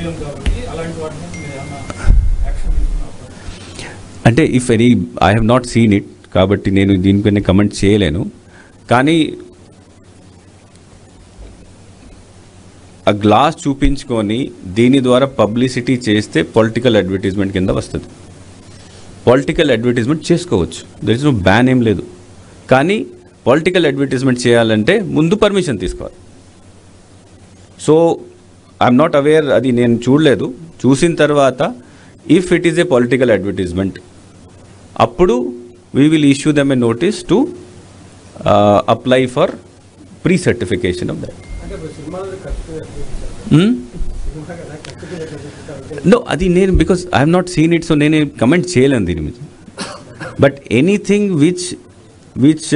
medium కాబట్టి అలాంటి వాటి మీద మీరు ఏమన్నా యాక్షన్ తీసుకున్నారు అంటే if any I have not seen it కాబట్టి నేను దీనిపైన కమెంట్ చేయలేను కానీ ఆ గ్లాస్ చూపించుకొని దీని ద్వారా పబ్లిసిటీ చేస్తే పొలిటికల్ అడ్వర్టైజ్మెంట్ కింద వస్తుంది పొలిటికల్ అడ్వర్టైజ్మెంట్ చేసుకోవచ్చు దర్ ఇస్ నో బ్యాన్ ఏం లేదు కానీ పొలిటికల్ అడ్వర్టైజ్మెంట్ చేయాలంటే ముందు పర్మిషన్ తీసుకోవాలి సో ఐఎమ్ నాట్ అవేర్ అది నేను చూడలేదు చూసిన తర్వాత if it is a political advertisement అప్పుడు we will issue them a notice to apply for pre certification of that అంటే ఇప్పుడు సినిమాలో ఖర్చు సినిమా కదా ఖర్చు నో అది నేను because I'm not seen it so నేను కమెంట్ చేయలేను దీని మీద బట్ ఎనీథింగ్ విచ్ విచ్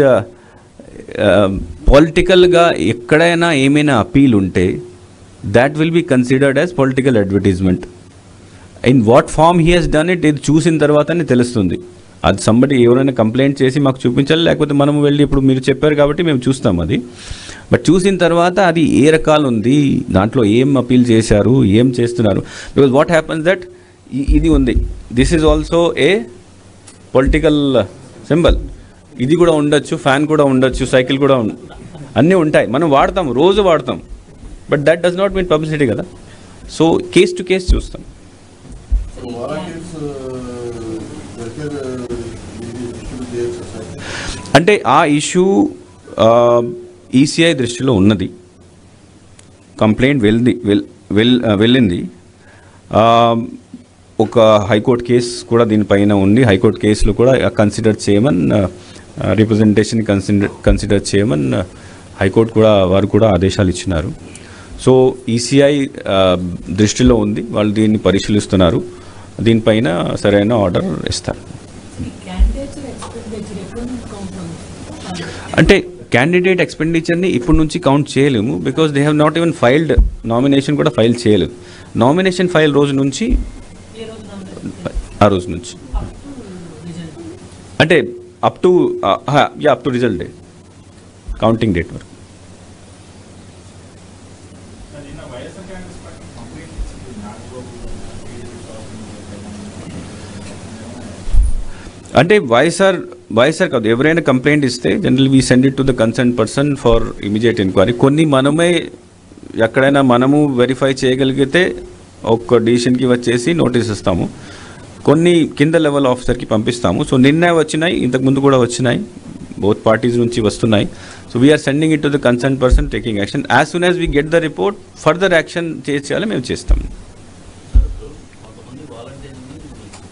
పొలిటికల్గా ఎక్కడైనా ఏమైనా అపీల్ ఉంటే that will be considered as political advertisement in what form he has done it ఇది చూసిన తర్వాతనే తెలుస్తుంది అది సంబడి ఎవరైనా కంప్లైంట్ చేసి మాకు చూపించాలి లేకపోతే మనం వెళ్ళి ఇప్పుడు మీరు చెప్పారు కాబట్టి మేము చూస్తాం అది బట్ చూసిన తర్వాత అది ఏ రకాలు ఉంది దాంట్లో ఏం అపీల్ చేశారు ఏం చేస్తున్నారు బికాజ్ వాట్ హ్యాపన్స్ దట్ ఇది ఉంది this is also a political symbol ఇది కూడా ఉండొచ్చు ఫ్యాన్ కూడా ఉండొచ్చు సైకిల్ కూడా ఉం- అన్నీ ఉంటాయి మనం వాడతాం రోజు వాడతాం but that does not mean publicity కదా సో కేస్ టు కేస్ చూస్తాం సో వాలంటీర్స్ దగ్గర ఇది ఇష్యూ చేయొచ్చు సార్ అంటే ఆ ఇష్యూ ఈసీఐ దృష్టిలో ఉన్నది కంప్లైంట్ వెళ్ళి వెల్ వెల్ వెళ్ళింది ఆ, ఒక హైకోర్టు కేసు కూడా దీనిపైన ఉంది హైకోర్టు కేసులో కూడా కన్సిడర్ చేయమని రిప్రజెంటేషన్ కన్సిడర్ కన్సిడర్ చేయమని హైకోర్టు కూడా వారు కూడా ఆదేశాలు ఇచ్చినారు సో ఈసీఐ దృష్టిలో ఉంది వాళ్ళు దీన్ని పరిశీలిస్తున్నారు దీనిపైన సరైన ఆర్డర్ ఇస్తారు క్యాండిడేట్స్ ఎక్స్పెక్టేషన్ ఎప్పుడు నుంచి కౌంట్ అవుతుంది అంటే క్యాండిడేట్ ఎక్స్పెండిచర్ని ఇప్పటి నుంచి కౌంట్ చేయలేము because they have not even filed nomination కూడా ఫైల్ చేయలేదు నామినేషన్ ఫైల్ రోజు నుంచి ఏ రోజు నామినేషన్ ఆ రోజు నుంచి అప్ టు రిజల్ట్ అంటే up to yeah up to result day counting date వరకు నిన్న వైఎస్ఆర్ కాంగ్రెస్ పార్టీ కంప్లైంట్ ఇచ్చింది నాగబాబు అంటే వైఎస్ఆర్ వైఎస్ఆర్ కాదు ఎవరైనా కంప్లైంట్ ఇస్తే general we send it to the concern person for immediate enquiry కొన్ని మనమే ఎక్కడైనా మనము వెరిఫై చేయగలిగితే ఒక్క డిసిషన్కి వచ్చేసి నోటీస్ ఇస్తాము కొన్ని కింద లెవెల్ ఆఫీసర్కి పంపిస్తాము సో నిన్న వచ్చినాయి ఇంతకుముందు కూడా వచ్చినాయి బోత్ పార్టీస్ నుంచి వస్తున్నాయి so we are sending it to the concern person taking action as soon as we get the report further action చేయాలి మేము చేస్తాం కొంతమంది వాలంటీర్ని